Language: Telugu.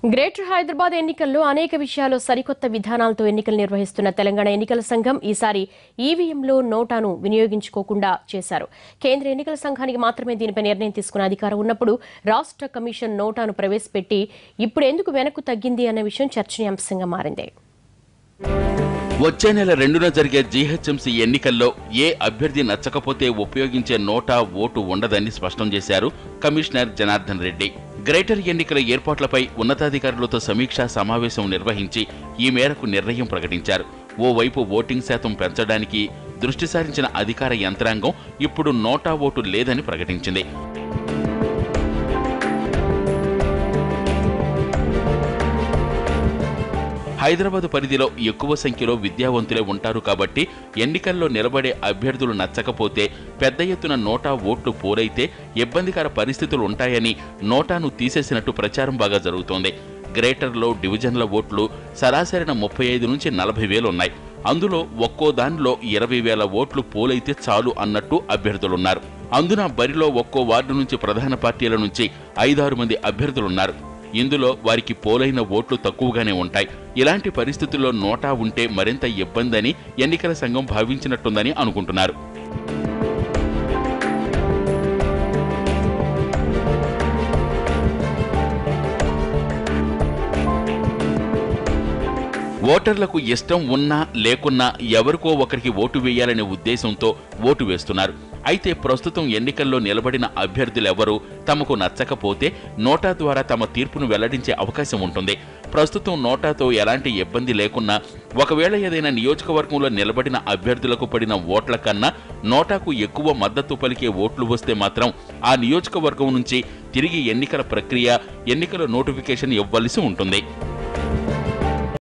గ్రేటర్ హైదరాబాద్ ఎన్నికల్లో అనేక విషయాల్లో సరికొత్త విధానాలతో ఎన్నికలు నిర్వహిస్తున్న తెలంగాణ ఎన్నికల సంఘం ఈసారి ఈవీఎంలో నోటాను వినియోగించుకోకుండా చేశారు కేంద్ర ఎన్నికల సంఘానికి మాత్రమే దీనిపై నిర్ణయం తీసుకునే అధికారం ఉన్నప్పుడు రాష్ట్ర కమిషన్ నోటాను ప్రవేశపెట్టి ఇప్పుడు ఎందుకు వెనక్కు తగ్గింది అన్న విషయం చర్చనీయాంశంగా మారింది వచ్చే నెల రెండున జరిగే జీహెచ్ఎంసీ ఎన్నికల్లో ఏ అభ్యర్థి నచ్చకపోతే ఉపయోగించే నోటా ఓటు ఉండదని స్పష్టం చేశారు కమిషనర్ జనార్దన్ రెడ్డి గ్రేటర్ ఎన్నికల ఏర్పాట్లపై ఉన్నతాధికారులతో సమీక్షా సమావేశం నిర్వహించి ఈ మేరకు నిర్ణయం ప్రకటించారు ఓవైపు ఓటింగ్ శాతం పెంచడానికి దృష్టి సారించిన అధికార యంత్రాంగం ఇప్పుడు నోటా ఓటు లేదని ప్రకటించింది హైదరాబాద్ పరిధిలో ఎక్కువ సంఖ్యలో విద్యావంతులే ఉంటారు కాబట్టి ఎన్నికల్లో నిలబడే అభ్యర్థులు నచ్చకపోతే పెద్ద ఎత్తున నోటా ఓట్లు పోలైతే ఇబ్బందికర పరిస్థితులు ఉంటాయని నోటాను తీసేసినట్టు ప్రచారం బాగా జరుగుతోంది గ్రేటర్లో డివిజన్ల ఓట్లు సరాసరిన ముప్పై ఐదు నుంచి నలభై వేలు ఉన్నాయి అందులో ఒక్కో దానిలో ఇరవై వేల ఓట్లు పోలైతే చాలు అన్నట్టు అభ్యర్థులున్నారు అందున బరిలో ఒక్కో వార్డు నుంచి ప్రధాన పార్టీల నుంచి ఐదారు మంది అభ్యర్థులున్నారు ఇందులో వారికి పోలైన ఓట్లు తక్కువగానే ఉంటాయి ఇలాంటి పరిస్థితుల్లో నోటా ఉంటే మరింత ఇబ్బందని ఎన్నికల సంఘం భావించినట్టుందని అనుకుంటున్నారు ఓటర్లకు ఇష్టం ఉన్నా లేకున్నా ఎవరికో ఒకరికి ఓటు వేయాలనే ఉద్దేశంతో ఓటు వేస్తున్నారు అయితే ప్రస్తుతం ఎన్నికల్లో నిలబడిన అభ్యర్థులెవరూ తమకు నచ్చకపోతే నోటా ద్వారా తమ తీర్పును వెల్లడించే అవకాశం ఉంటుంది ప్రస్తుతం నోటాతో ఎలాంటి ఇబ్బంది లేకున్నా ఒకవేళ ఏదైనా నియోజకవర్గంలో నిలబడిన అభ్యర్థులకు పడిన ఓట్ల కన్నా నోటాకు ఎక్కువ మద్దతు పలికే ఓట్లు వస్తే మాత్రం ఆ నియోజకవర్గం నుంచి తిరిగి ఎన్నికల ప్రక్రియ ఎన్నికల నోటిఫికేషన్ ఇవ్వవలసి ఉంటుంది